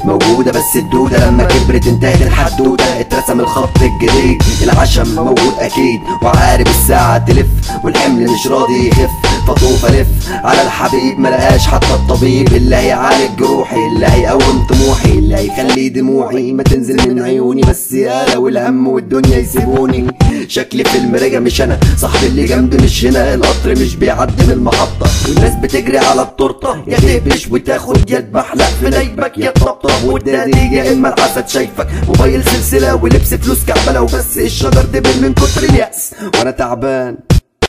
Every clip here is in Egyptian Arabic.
موجودة بس الدودة لما كبرت انتهت الحدودة اترسم الخط الجديد العشم موجود اكيد وعارف الساعة تلف والحمل مش راضي يخف فطوف الف على الحبيب ملقاش حتى الطبيب اللي هيعالج جروحي اللي هيقوم طموحي اللي هيخلي دموعي ما تنزل من عيوني بس يا لو الهم والدنيا يسيبوني شكلي في المراجع مش انا صاحبي اللي جنبي مش هنا القطر مش بيعدي من المحطة والناس بتجري على التورتة يا تقفش وتاخد يا تبحلق في نايبك يا تطبطب والدادي يا اما الحسد شايفك موبايل سلسلة ولبس فلوس كعبلة وبس الشجر دبل من كتر اليأس وانا تعبان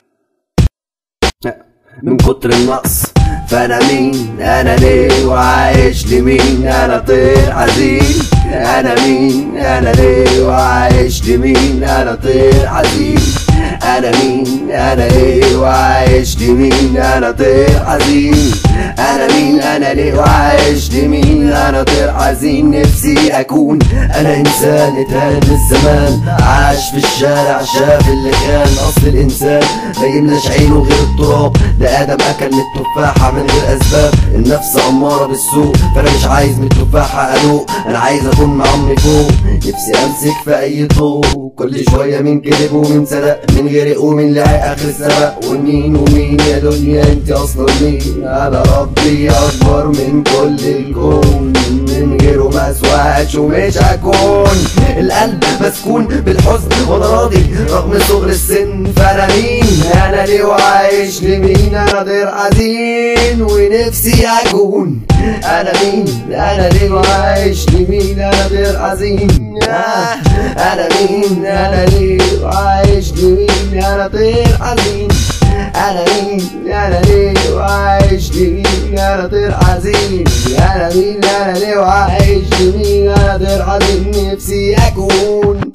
من كتر النقص فانا مين انا ليه وعايش لمين انا طير حزين انا مين انا ليه وعايش لمين انا طير حزين انا مين انا ليه وعايش لمين انا طير حزين انا مين انا ليه وعايش لمين انا طير حزين نفسي اكون انا انسان اتهان الزمان عاش في الشارع شاف اللي كان اصل الانسان ما يملاش عينه غير التراب ده ادم اكل من التفاحه من غير اسباب النفس اماره بالسوء فانا مش عايز من التفاحه ادوق انا عايز اكون مع امي فوق نفسي امسك في اي طوق كل شويه من كذب ومن صدق من غرق ومن لعق اخر السبق ومين ومين يا دنيا انت اصلا مين انا ربي اكبر من كل الكون من غيره ما اسواش ومش هكون القلب مسكون بالحزن وانا راضي رغم صغر السن فانا مين انا ليه وعايش لمين انا غير حزين ونفسي اكون انا مين انا ليه وعايش لمين انا غير حزين آه، انا مين انا ليه وعايش لمين انا غير حزين انا مين انا ليه وعايش لمين انا طير حزين انا مين انا ليه وعايش لمين انا طير حزين نفسي اكون